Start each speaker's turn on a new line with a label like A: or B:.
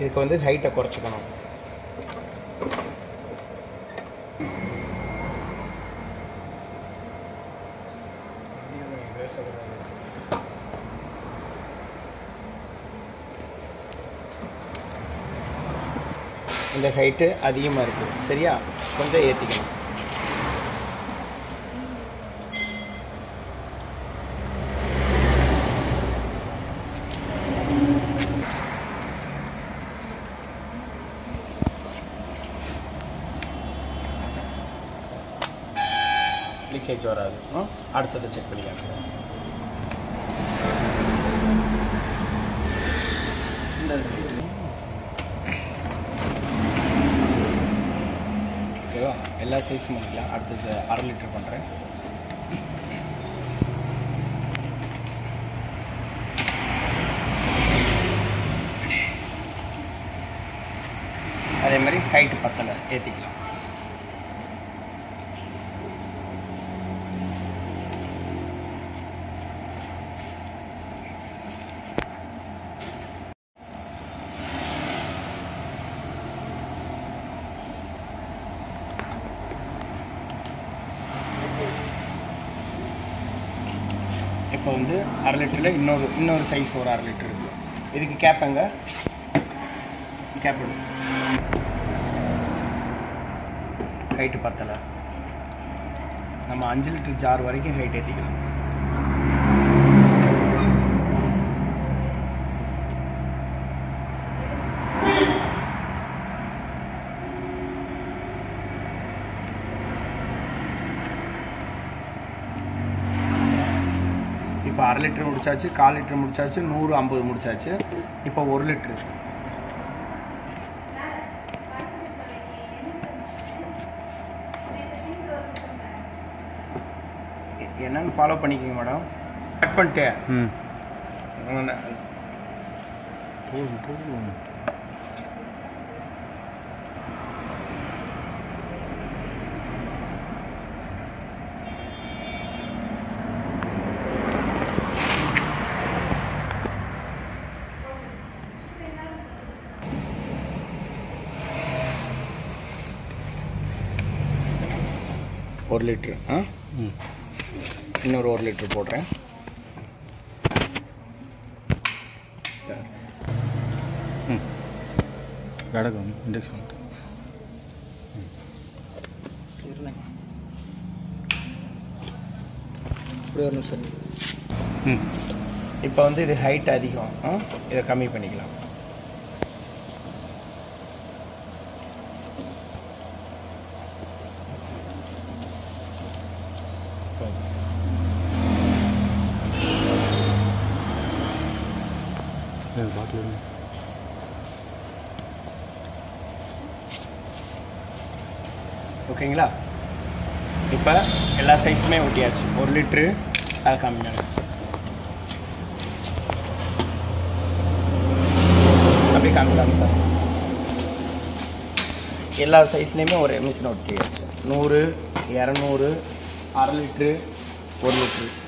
A: இதுக்கு வந்து ஹைட்டை குறைச்சிக்கணும் இந்த ஹைட்டு அதிகமாக இருக்குது சரியா கொஞ்சம் ஏற்றிக்கணும் லீக்கேஜ் வராது ஆ? அடுத்ததை செக் பண்ணி காட்டுறேன் இந்த height. ஓகேவா எல்லா சைஸும் பண்ணிக்கலாம் அடுத்து ச- அரை லிட்டர் பண்ணுறேன் அதே மாதிரி ஹைட்டு பத்தலை ஏற்றிக்கலாம் இப்போ வந்து அரை லிட்டரில் இன்னொரு இன்னொரு சைஸ் ஒரு அரை லிட்டர் இருக்குது இதுக்கு கேப்பங்க கேப் ஹைட்டு பத்தலை நம்ம அஞ்சு லிட்டர் ஜார் வரைக்கும் ஹைட் ஏற்றிக்கலாம் இப்போ அரை லிட்டர் முடிச்சாச்சு கால் லிட்டர் முடிச்சாச்சு நூறு ஐம்பது முடிச்சாச்சு இப்போ ஒரு லிட்ரு எ- என்னன்னு ஃபாலோ பண்ணிக்கோங்க மேடம் கட் பண்ணிட்டேன்
B: ம்
A: உன்ன-
B: போதும் போதும்
A: ஒரு லிட்ரு ஆ
B: ம்
A: இன்னொரு ஒரு லிட்ரு போடுறேன்
B: ம் கிடக்கும் இண்டக்ஷன்
A: இப்படி ஒரு நிமிஷம்
B: ம்
A: இப்போ வந்து இது ஹைட் அதிகம் ஆ? இதை கம்மி பண்ணிக்கலாம்
B: பாட்டில்
A: ஓகேங்களா இப்போ எல்லா சைஸுமே ஒட்டியாச்சு ஒரு லிட்ரு அது கம்மியான அப்படியே காமி காமிப்பா எல்லா சைஸ்லேயுமே ஒரு மிஷின் ஒட்டியாச்சு நூறு இரநூறு அரை லிட்ரு ஒரு லிட்ரு